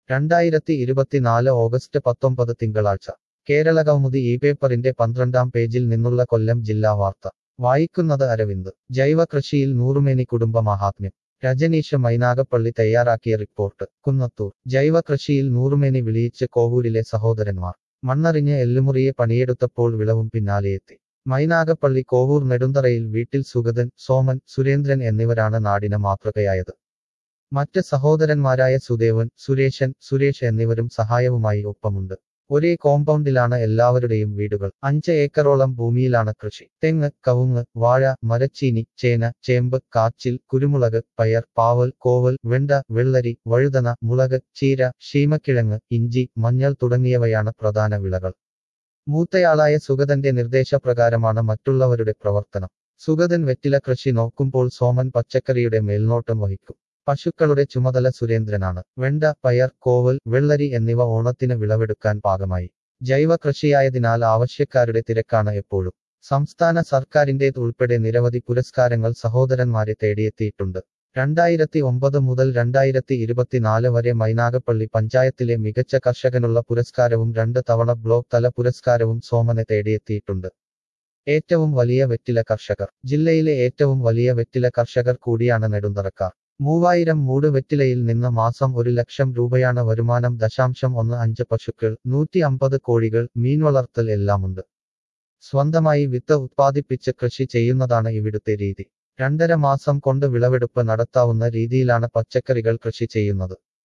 രണ്ടായിരത്തി ഇരുപത്തിനാല് ഓഗസ്റ്റ് പത്തൊമ്പത് തിങ്കളാഴ്ച കേരളകൗമുദി ഈ പേപ്പറിന്റെ പന്ത്രണ്ടാം പേജിൽ നിന്നുള്ള കൊല്ലം ജില്ലാ വാർത്ത വായിക്കുന്നത് അരവിന്ദ് ജൈവ കൃഷിയിൽ നൂറുമേനി കുടുംബ മഹാത്മ്യം രജനീഷ് മൈനാഗപ്പള്ളി തയ്യാറാക്കിയ റിപ്പോർട്ട് കുന്നത്തൂർ ജൈവ കൃഷിയിൽ നൂറുമേനി വിളിയിച്ച് കോവൂരിലെ സഹോദരന്മാർ മണ്ണറിഞ്ഞ് എല്ലുമുറിയെ പണിയെടുത്തപ്പോൾ വിളവും പിന്നാലെയെത്തി മൈനാഗപ്പള്ളി കോവൂർ നെടുന്തറയിൽ വീട്ടിൽ സുഗതൻ സോമൻ സുരേന്ദ്രൻ എന്നിവരാണ് നാടിന് മാതൃകയായത് മറ്റ് സഹോദരന്മാരായ സുദേവൻ സുരേഷൻ സുരേഷ് എന്നിവരും സഹായവുമായി ഒപ്പമുണ്ട് ഒരേ കോമ്പൗണ്ടിലാണ് എല്ലാവരുടെയും വീടുകൾ അഞ്ച് ഏക്കറോളം ഭൂമിയിലാണ് കൃഷി തെങ്ങ് കവുങ്ങ് വാഴ മരച്ചീനി ചേന ചേമ്പ് കാച്ചിൽ കുരുമുളക് പയർ പാവൽ കോവൽ വെണ്ട വെള്ളരി വഴുതന മുളക് ചീര ശീമക്കിഴങ്ങ് ഇഞ്ചി മഞ്ഞൾ തുടങ്ങിയവയാണ് പ്രധാന വിളകൾ മൂത്തയാളായ സുഗതന്റെ നിർദ്ദേശപ്രകാരമാണ് മറ്റുള്ളവരുടെ പ്രവർത്തനം സുഗതൻ വെറ്റില കൃഷി നോക്കുമ്പോൾ സോമൻ പച്ചക്കറിയുടെ മേൽനോട്ടം വഹിക്കും പശുക്കളുടെ ചുമതല സുരേന്ദ്രനാണ് വെണ്ട പയർ കോവൽ വെള്ളരി എന്നിവ ഓണത്തിന് വിളവെടുക്കാൻ പാകമായി ജൈവ കൃഷിയായതിനാൽ ആവശ്യക്കാരുടെ തിരക്കാണ് എപ്പോഴും സംസ്ഥാന സർക്കാരിന്റേത് ഉൾപ്പെടെ നിരവധി പുരസ്കാരങ്ങൾ സഹോദരന്മാരെ തേടിയെത്തിയിട്ടുണ്ട് രണ്ടായിരത്തി ഒമ്പത് മുതൽ രണ്ടായിരത്തി ഇരുപത്തിനാല് വരെ മൈനാഗപ്പള്ളി പഞ്ചായത്തിലെ മികച്ച കർഷകനുള്ള പുരസ്കാരവും രണ്ട് തവണ ബ്ലോക്ക് തല പുരസ്കാരവും സോമനെ തേടിയെത്തിയിട്ടുണ്ട് ഏറ്റവും വലിയ വെറ്റില കർഷകർ ജില്ലയിലെ ഏറ്റവും വലിയ വെറ്റില കർഷകർ കൂടിയാണ് നെടുന്തറക്കാർ മൂവായിരം മൂട് വെറ്റിലയിൽ നിന്ന് മാസം ഒരു ലക്ഷം രൂപയാണ് വരുമാനം ദശാംശം ഒന്ന് അഞ്ച് പശുക്കൾ നൂറ്റി അമ്പത് കോഴികൾ മീൻ വളർത്തൽ എല്ലാമുണ്ട് സ്വന്തമായി വിത്ത് ഉത്പാദിപ്പിച്ച് കൃഷി ചെയ്യുന്നതാണ് ഇവിടുത്തെ രീതി രണ്ടര മാസം കൊണ്ട് വിളവെടുപ്പ് നടത്താവുന്ന രീതിയിലാണ് പച്ചക്കറികൾ കൃഷി ചെയ്യുന്നത്